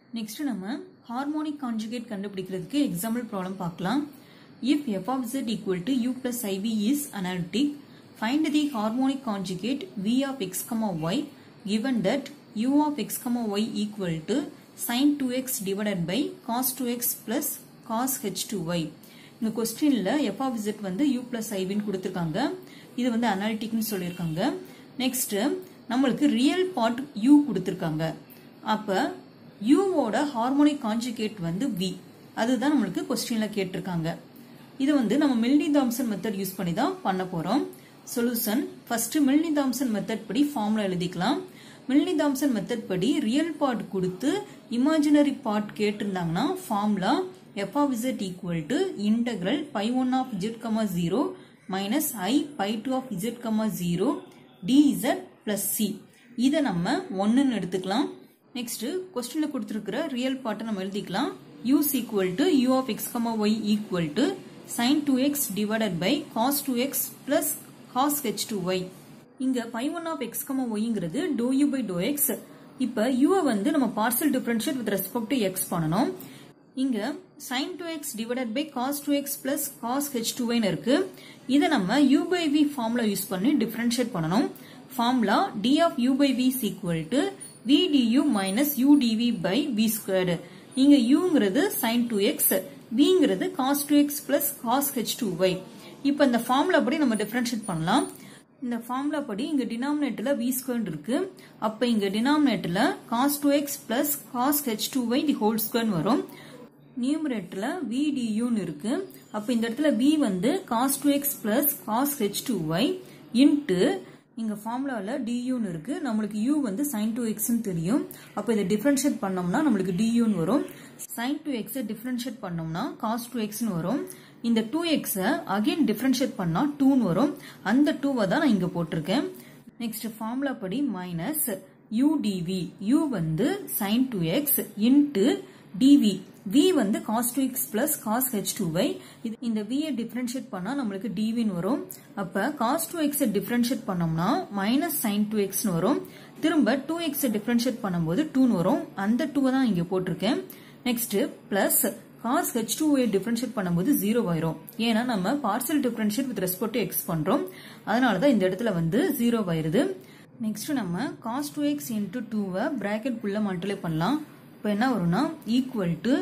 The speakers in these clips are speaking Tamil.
நெக்ஸ்ட் நம்ம ஹார்மோனிக் கான்ஜுகேட் கண்டுபிடிக்கிறதுக்கு எக்ஸாம்பிள் ப்ராப்ளம் பார்க்கலாம் if f of z equal to u plus i v is analytic find the harmonic conjugate v of x y given that u of x y equal to sin 2x divided by cos 2x plus cos h2y இந்த கொஸ்டின்ல f of z வந்து u plus iன்னு கொடுத்திருக்காங்க இது வந்து அனாலிட்டிக்னு சொல்லியிருக்காங்க நெக்ஸ்ட் நம்மளுக்கு ரியல் பார்ட் u கொடுத்திருக்காங்க அப்ப u ஓட ஹார்மோனிக் கான்ஜுகேட் வந்து v அதுதான் நம்மளுக்கு கொஸ்டின்ல கேட்டிருக்காங்க இது வந்து நம்ம மில்னி தாம்சன் மெத்தட் யூஸ் பண்ணி தான் பண்ண போறோம் solution first Milne Thomson method படி ஃபார்முலா எழுதிக்கலாம் மில்னி தாம்சன் மெத்தட் படி ரியல் பார்ட் கொடுத்து இமேஜினரி பார்ட் கேட்டிருந்தாங்கன்னா formula f of z equal to integral phi one of z comma zero minus i phi two of z comma zero d z plus c இதை நம்ம ஒன்னுன்னு எடுத்துக்கலாம் நெக்ஸ்ட் கொஸ்டின்ல கொடுத்துருக்கிற ரியல் பார்ட்டை நம்ம எழுதிக்கலாம் u's equal to u of x comma y equal to sin 2x divided by cos 2x plus cos h2y இங்க pi 1 of x, yங்கிறது dou u by dou x இப்ப u வந்து நம்ம partial differentiate with respect to x பண்ணணும் இங்க sin 2x divided by cos 2x plus cos h2y இருக்கு இத நம்ம u by v formula use பண்ணி டிஃபரன்ஷியேட் பண்ணணும் formula d of u by v is equal to v du minus u dv by v squared இங்க uங்கிறது sin 2x bங்கிறது cos 2x plus cos h2y இப்போ இந்த ஃபார்முலா படி நம்ம டிஃபரன்ஷியேட் பண்ணலாம் இந்த ஃபார்முலா படி இங்க டினாமினேட்டர்ல v ஸ்கொயர் இருக்கு அப்ப இங்க டினாமினேட்டர்ல cos 2x plus cos h2y the whole square வரும் நியூமரேட்டர்ல v duன்னு இருக்கு அப்ப இந்த இடத்துல v வந்து cos 2x plus cos h2y into இங்க ஃபார்முலால duன்னு இருக்கு நம்மளுக்கு u வந்து sin 2x ன்னு தெரியும் அப்ப இதை டிஃபரன்ஷியேட் பண்ணோம்னா நம்மளுக்கு duன்னு வரும் sin 2x டிஃபரன்ஷியேட் பண்ணோம்னா cos 2x ன்னு வரும் இந்த 2x அகைன் டிஃபரன்ஷியேட் பண்ணா 2 ன்னு வரும் அந்த 2 தான் நான் இங்க போட்டிருக்கேன் நெக்ஸ்ட் ஃபார்முலா படி மைனஸ் u dv u வந்து sin 2x into dv v வந்து cos 2x plus cos h2y இந்த v ஐ டிஃபரன்ஷியேட் பண்ணா நம்மளுக்கு dv ன்னு வரும் அப்ப cos 2x டிஃபரன்ஷியேட் பண்ணோம்னா மைனஸ் sin 2x ன்னு வரும் திரும்ப 2x டிஃபரன்ஷியேட் பண்ணும்போது 2 ன்னு வரும் அந்த 2 தான் இங்க போட்டிருக்கேன் next plus cos h2y differentiate பண்ணும்போது 0 ஆயிரும் ஏன்னா நம்ம partial differentiate with respect to x பண்றோம் அதனால தான் இந்த இடத்துல வந்து 0 ஆயிருது நெக்ஸ்ட் நம்ம cos 2x into 2 பிராக்கெட் குள்ள மல்டிப்ளை பண்ணலாம் இப்போ என்ன வரும்னா equal to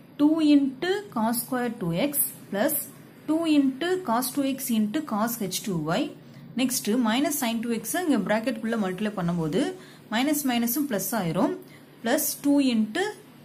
2 into cos square 2x plus 2 into cos 2x into cos h2y next minus sine two x இங்க பிராக்கெட் குள்ள மல்டிப்ளை பண்ணும்போது மைனஸ் மைனஸும் பிளஸ் ஆயிரும் plus two into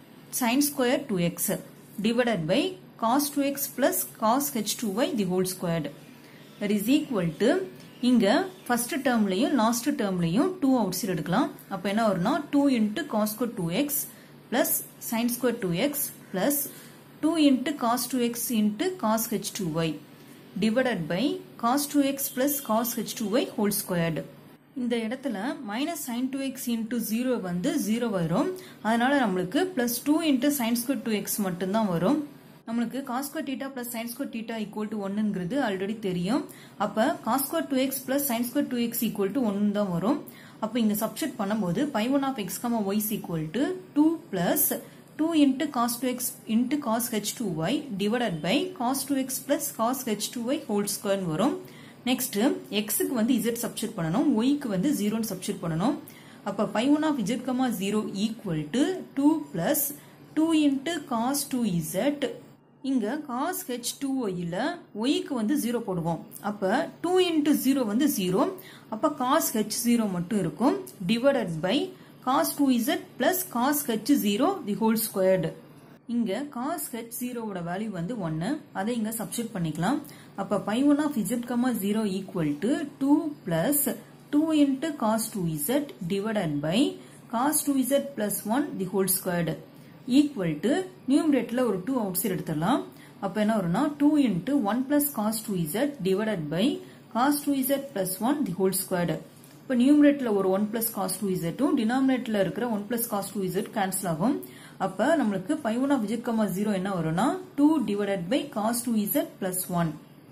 sin square 2x divided by cos 2x plus cos h2y the whole squared that is equal to இங்க first termலையும் last termலையும் 2 outside எடுக்கலாம் அப்ப என்ன வரும்னா 2 into cos square 2x plus sin square 2x plus 2 into cos 2x into cos h2y divided by cos 2x plus cos h2y whole squared இந்த இடத்துல minus sine two x into zero வந்து ஜீரோ வரும் அதனால நம்மளுக்கு plus two into sine square two x மட்டும்தான் வரும் நம்மளுக்கு cos square theta plus sine square theta equal to ஒன்னுங்கிறது ஆல்ரெடி தெரியும் அப்ப cos square two x plus sine square two x equal to ஒன்னு தான் வரும் அப்ப இங்க சப்ஸ்டிட் பண்ணும்போது phi one of x comma y's equal to two plus two into cos two x into cos h two y divided by cos two x plus cos h two y whole square வரும் நெக்ஸ்ட் எக்ஸுக்கு வந்து இசட் சப்ஸ்டியூட் பண்ணணும் ஒய்க்கு வந்து ஜீரோன்னு சப்ஸ்டியூட் பண்ணணும் அப்ப phi one of z comma zero equal to two plus two into cos two z இங்க காஸ் ஹெச் டூ ஒய்ல ஒய்க்கு வந்து ஜீரோ போடுவோம் அப்ப டூ இன்ட்டு ஜீரோ வந்து ஜீரோ அப்ப காஸ் ஹெச் ஜீரோ மட்டும் இருக்கும் divided by cos two z plus cos h zero the whole squared இங்க காஸ் ஹெச் ஜீரோவோட வேல்யூ வந்து ஒன்னு அதை இங்க சப்ஸ்டியூட் பண்ணிக்கலாம் அப்ப phi one of z comma zero equal to two plus two into cos two z divided by cos two z plus one the whole squared equal to நியூமரேட்ல ஒரு டூ அவுட் சைட் எடுத்துடலாம் அப்ப என்ன வரும்னா two into one plus cos two z divided by cos two z plus one the whole squared இப்ப நியூமரேட்ல ஒரு ஒன் பிளஸ் காஸ் டூ இசட்டும் டினாமினேட்ல இருக்கிற one plus cos two z cancel ஆகும் அப்ப நம்மளுக்கு phi one of z comma zero என்ன வரும்னா two divided by cos two z plus one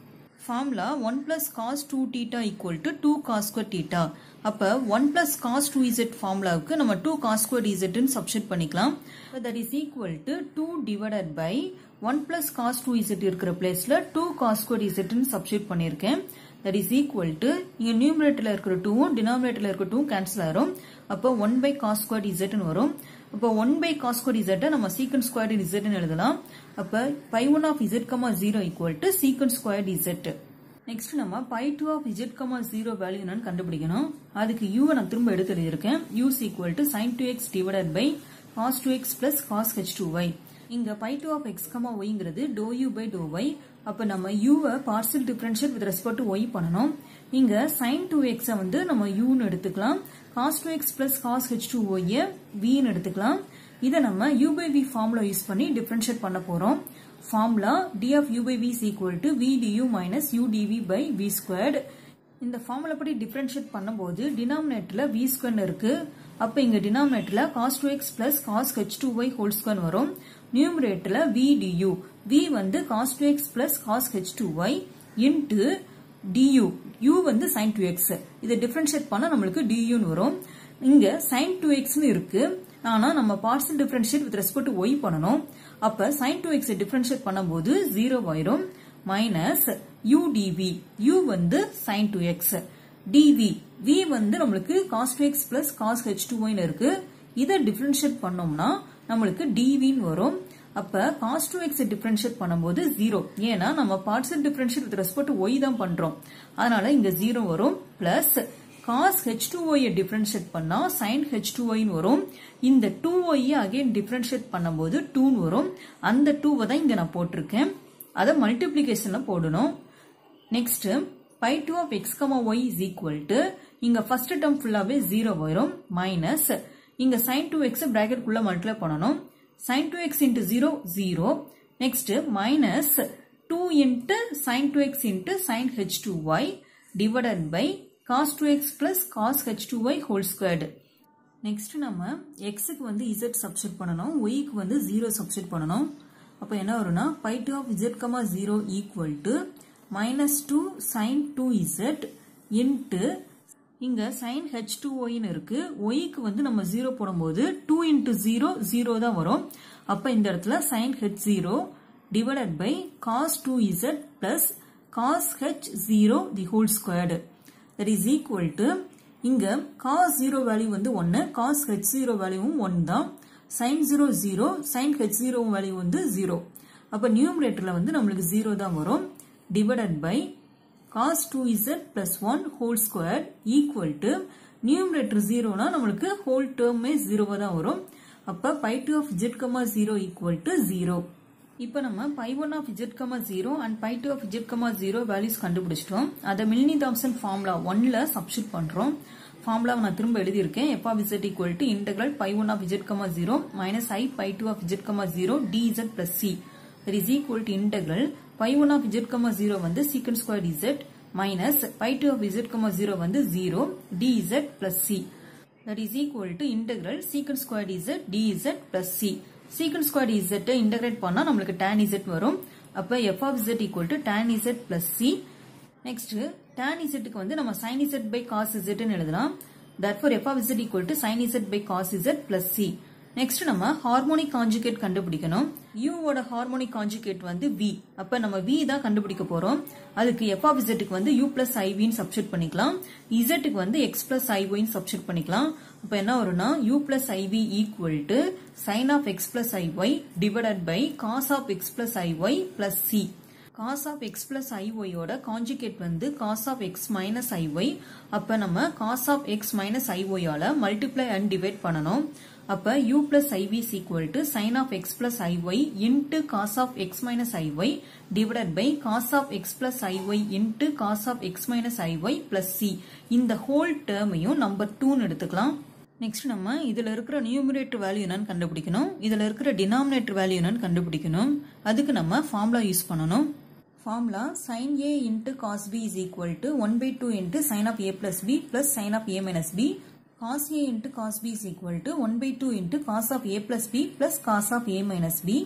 formula one plus cos two theta equal to two cos square theta அப்போ one plus cos two z ஃபார்முலாவுக்கு நம்ம டூ காஸ் ஸ்கொயர் இசட்னு சப்ஸ்டிட் பண்ணிக்கலாம் that is equal to two divided by one plus cos two z இருக்கிற பிளேஸ்ல டூ காஸ் ஸ்கொயர் இசட்னு சப்ஸ்டிட் பண்ணியிருக்கேன் தட் இஸ் ஈக்குவல் டு இங்க நியூமரேட்டர்ல இருக்கிற டூவும் டினாமினேட்டர்ல இருக்கிற டூ கேன்சல் ஆயிரும் அப்போ ஒன் பை காஸ் ஸ்கொயர் இசட்னு வரும் அப்போ ஒன் பை காஸ் ஸ்கொயர் இசட்டை நம்ம சீக்கன் ஸ்கொயர் இசட்னு எழுதலாம் அப்போ phi one of z comma zero equal to secant square z next நம்ம phi two of z comma zero value என்னன்னு கண்டுபிடிக்கணும் அதுக்கு யூ நான் திரும்ப எடுத்து எழுதியிருக்கேன் u's equal to sine two x divided by cos two x plus cos h two y இங்க phi two of x comma ஒய்ங்கிறது do u by do y அப்ப நம்ம யூவை partial differential with respect to y பண்ணணும் இங்க சைன் டூ எக்ஸ வந்து நம்ம யூன்னு எடுத்துக்கலாம் cos two x plus cos h two ஒய்ய வின்னு எடுத்துக்கலாம் இதை நம்ம u by v formula use பண்ணி டிஃபரன்ஷியேட் பண்ண போறோம் formula d of u by v is equal to v d u minus u d v by v squared இந்த ஃபார்முலா படி டிஃபரன்ஷியேட் பண்ணும்போது டினாமினேட்டர்ல வி ஸ்கொயர் இருக்கு அப்ப இங்க டினாமினேட்டர்ல cos two x plus cos h two y whole square வரும் நியூமரேட்டர்ல வி டியூ வி வந்து cos two x plus cos h two y into d u u வந்து சைன் டூ எக்ஸ் இதை டிஃபரன்ஷியேட் பண்ணா நம்மளுக்கு டியூன்னு வரும் இங்க சைன் டூ எக்ஸ்னு இருக்கு ஆனா நம்ம partial differentiate with respect to y பண்ணணும் அப்ப சைன் டூ எக்ஸ் டிஃபரன்ஷியேட் பண்ணும்போது ஜீரோ ஆயிரும் மைனஸ் யூ டிவி யூ வந்து sine two x d v v வந்து நம்மளுக்கு cos two x plus cos h two ஒய்னு இருக்கு இதை டிஃபரன்ஷியேட் பண்ணோம்னா நம்மளுக்கு டிவின்னு வரும் அப்ப காஸ் டூ எக்ஸ் டிஃபரன்ஷியேட் பண்ணும்போது ஜீரோ ஏன்னா நம்ம partial differentiate with respect to y தான் பண்றோம் அதனால இங்க ஜீரோ வரும் plus cos h two y differentiate பண்ணா சைன் ஹெச் டூ ஒய்னு வரும் இந்த டூ ஒய் அகைன் டிஃபரன்ஷியேட் பண்ணும்போது டூன்னு வரும் அந்த டூவை தான் இங்க நான் போட்டிருக்கேன் அதை மல்டிப்ளிகேஷன்ல போடணும் next by two of x comma y is equal to இங்க ஃபர்ஸ்ட் டேர்ம் ஃபுல்லாவே ஜீரோ வரும் மைனஸ் இங்க சைன் டூ எக்ஸ் பிராக்கெட் குள்ள மல்டிப்ளை பண்ணணும் sine two x into zero zero next minus two into sine two x into sine h two y divided by cos two x plus cos h two y whole squared next நம்ம எக்ஸுக்கு வந்து இசட் சப்ஸ்டிட் பண்ணணும் ஒய்க்கு வந்து ஜீரோ சப்ஸ்டிட் பண்ணணும் அப்போ என்ன வரும்னா by two of z comma zero equal to minus two sine two z into இங்க சைன் ஹெச் டூ ஒய்னு இருக்கு ஒய்க்கு வந்து நம்ம ஜீரோ போடும்போது டூ இன்ட்டு ஜீரோ ஜீரோ தான் வரும் அப்ப இந்த இடத்துல sine h zero divided by cos two z plus cos h zero the whole squared that is equal to இங்க காஸ் ஜீரோ வேல்யூ வந்து ஒன்னு காஸ் ஹெச் ஜீரோ வேல்யூவும் ஒன் தான் sine zero zero sine h zero value வந்து ஜீரோ அப்ப நியூமரேட்டர்ல வந்து நம்மளுக்கு ஜீரோ தான் வரும் divided by cos 2z plus 1 whole square equal to numerator 0 னா நம்மளுக்கு whole term ஜீரோவா தான் வரும் அப்ப pi 2 of z, 0 equal to 0 இப்ப நம்ம pi 1 of z, 0 and pi 2 of z, 0 values கண்டுபிடிச்சிட்டோம் அதை மில்னி தாம்சன் ஃபார்முலா 1ல சப்ஸ்டிட் பண்றோம் ஃபார்முலா நான் திரும்ப எழுதியிருக்கேன் f of z equal to integral pi 1 of z, 0 minus i pi 2 of z, 0 dz plus c that is equal to integral pi 1 of z, 0 வந்து secant square z minus pi 2 of z, 0 வந்து 0 dz plus c that is equal to integral secant square z dz plus c secant square z integrate பண்ணா நம்மளுக்கு tan z வரும் அப்ப f of z equal to tan z plus c next tan z க்கு வந்து நம்ம sin z by cos z ன்னு எழுதலாம் therefore f of z equal to sin z by cos z plus c next நம்ம ஹார்மோனிக் காஞ்சுகேட் கண்டுபிடிக்கணும் u ஓட ஹார்மோனிக் காஞ்சுகேட் வந்து v அப்ப நம்ம v தான் கண்டுபிடிக்க போறோம் அதுக்கு f of z க்கு வந்து u plus iv ன்னு சப்ஸ்டிட் பண்ணிக்கலாம் z க்கு வந்து x plus iy ன்னு சப்ஸ்டிட் பண்ணிக்கலாம் அப்ப என்ன வரும்னா u plus iv equal to sin of x plus iy divided by cos of x plus iy plus c cos of x plus iy ஓட காஞ்சுகேட் வந்து cos of x minus iy அப்ப நம்ம cos of x minus iy ஆல மல்டிப்ளை அண்ட் டிவைட் பண்ணணும் அப்ப u plus iv is equal to sin of x plus iy into cos of x minus iy divided by cos of x plus iy into cos of x minus iy plus c இந்த whole termையும் நம்பர் 2 எடுத்துக்கலாம் நெக்ஸ்ட் நம்ம இதுல இருக்கிற நியூமரேட்டர் வேல்யூ என்னன்னு கண்டுபிடிக்கணும் இதுல இருக்கிற டினாமினேட்டர் வேல்யூ என்னன்னு கண்டுபிடிக்கணும் அதுக்கு நம்ம ஃபார்முலா யூஸ் பண்ணணும் formula sin a into cos b is equal to 1 by 2 into sin of a plus b plus sin of a minus b cos a into cos b is equal to 1 by 2 into cos of a plus b plus cos of a minus b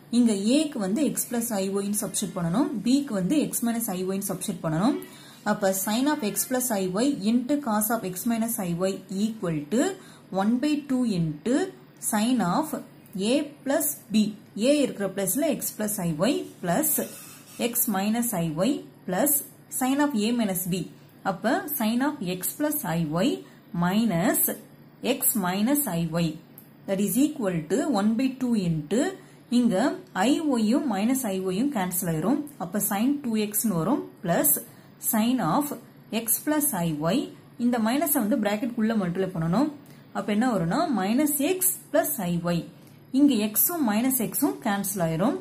இங்க ஏக்கு வந்து எக்ஸ் பிளஸ் ஐஒய்னு சப்ஸ்டிட் பண்ணணும் பிக்கு வந்து எக்ஸ் மைனஸ் ஐஒய்னு சப்ஸ்டிட் பண்ணணும் அப்ப sine of x plus i y into cos of x minus i y equal to one by two into sine of a plus b a இருக்கிற பிளஸ்ல x plus i y plus x minus i y plus sine of a minus b அப்ப sine of x plus i y minus x minus i y that is equal to one by two into இங்க ஐஒயும் மைனஸ் ஐஒயும் கேன்சல் ஆயிரும் அப்ப சைன் டூ எக்ஸ்னு வரும் plus sine of x plus i y இந்த மைனஸை வந்து பிராக்கெட் உள்ள மல்டிப்ளை பண்ணணும் அப்ப என்ன வரும்னா மைனஸ் எக்ஸ் பிளஸ் ஐஒய் இங்க எக்ஸும் மைனஸ் எக்ஸும் கேன்சல் ஆயிரும்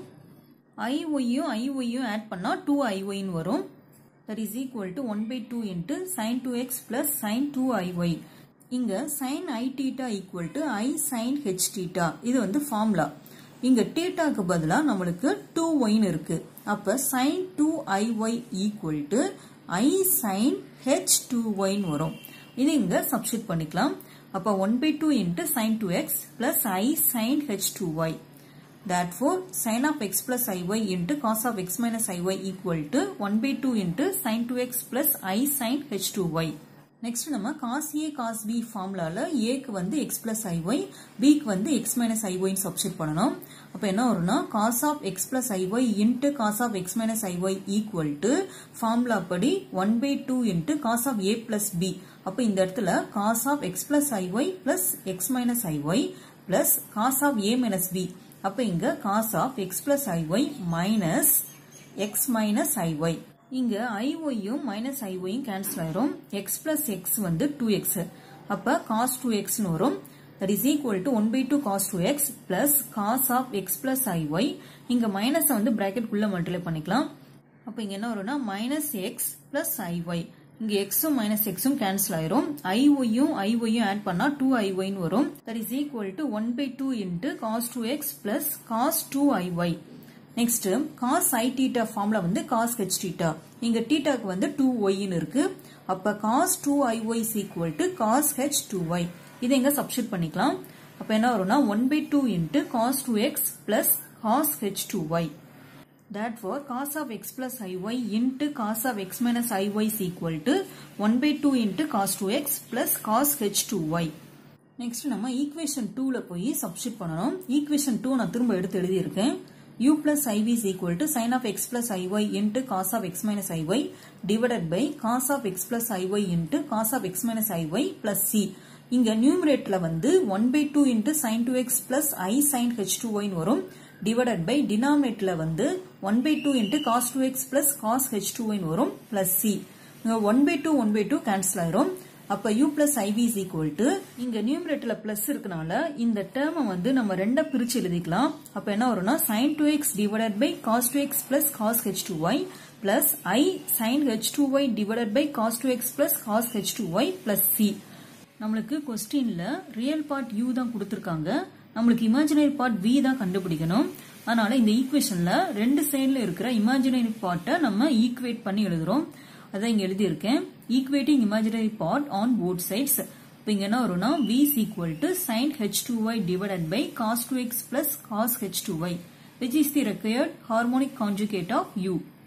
ஐஒயும் ஐஒயும் ஆட் பண்ணா டூ ஐஒய்னு வரும் that is equal to one by two into sine two x plus sine two i y இங்க sine i theta equal to i sine h theta இது வந்து ஃபார்முலா இங்க டீட்டாக்கு பதிலா நம்மளுக்கு டூ ஒய்னு இருக்கு அப்ப sine two i y equal to i sine h two ஒய்னு வரும் இது இங்க சப்ஸ்டிட் பண்ணிக்கலாம் அப்ப one by two into sine two x plus i sine h two y Therefore, sin of x plus iy into cos of x minus iy equal to 1 by 2 into sin 2x plus i sin h2y. Next நம்ம cos a cos b ஃபார்முலால a க்கு வந்து x plus iy b க்கு வந்து x minus iy சப்ஸ்டிட் பண்ணணும் அப்ப என்ன வரும்னா cos of x plus iy into cos of x minus iy equal to formula படி 1 by 2 into cos of a plus b அப்ப இந்த இடத்துல cos of x plus iy plus x minus iy plus cos of a minus b அப்ப இங்க cos of x plus iy minus x minus iy இங்க iy-யும் minus iy-யும் கேன்சல் ஆயிரும் x plus x வந்து 2x அப்ப cos 2x னு வரும் that is equal to 1 by 2 cos 2x plus cos of x plus iy இங்க மைனஸ் வந்து பிராக்கெட் குள்ள மல்டிப்ளை பண்ணிக்கலாம் அப்ப இங்க என்ன வரும்னா மைனஸ் எக்ஸ் பிளஸ் ஐஒய் இங்க எக்ஸும் மைனஸ் எக்ஸும் கேன்சல் ஆயிரும் ஐஒயும் ஐஒயும் ஆட் பண்ணா டூ ஐஒய்னு வரும் that is equal to one by two into cos two x plus cos two i y next cos i theta ஃபார்ம்ல வந்து காஸ் ஹெச் டீட்டா இங்க டீட்டாக்கு வந்து டூ ஒய்னு இருக்கு அப்ப cos two i y is equal to cos h two y இதை இங்க சப்ஸ்டிட் பண்ணிக்கலாம் அப்ப என்ன வரும்னா one by two into cos two x plus cos h two y Therefore, cos of x plus iy into cos of x minus iy is equal to 1 by 2 into cos 2x plus cos h2y. Next நம்ம ஈக்குவேஷன் டூல போய் சப்ஸ்டிட் பண்ணணும் ஈக்குவேஷன் டூ நான் திரும்ப எடுத்து எழுதியிருக்கேன் u plus iv is equal to sin of x plus iy into cos of x minus iy divided by cos of x plus iy into cos of x minus iy plus c இங்க நியூமரேட்ல வந்து 1 by 2 into sin 2x plus i sin h2y வரும் divided by denominatorல வந்து 1 by 2 into cos 2x plus cos h2y வரும் plus c இங்க 1 by 2 1 by 2 cancel ஆயிரும் அப்ப u plus iv is equal to இங்க நியூமரேட்டர்ல பிளஸ் இருக்கனால இந்த டேர்மை வந்து நம்ம ரெண்டா பிரிச்சு எழுதிக்கலாம் அப்ப என்ன வரும்னா sin 2x divided by cos 2x plus cos h2y plus i sin h2y divided by cos 2x plus cos h2y plus c நம்மளுக்கு கொஸ்டின்ல ரியல் பார்ட் u தான் கொடுத்திருக்காங்க நம்மளுக்கு இமேஜினரி பார்ட் v தான் கண்டுபிடிக்கணும் அதனால இந்த ஈக்குவேஷன்ல ரெண்டு சைடுல இருக்கிற இமேஜினரி பார்ட்டை நம்ம ஈக்குவேட் பண்ணி எழுதுறோம் அதான் இங்க எழுதியிருக்கேன் equating imaginary part on both sides இப்போ இங்க என்ன வரும்னா v is equal to sin h2y divided by cos 2x plus cos h2y which is the required harmonic conjugate of u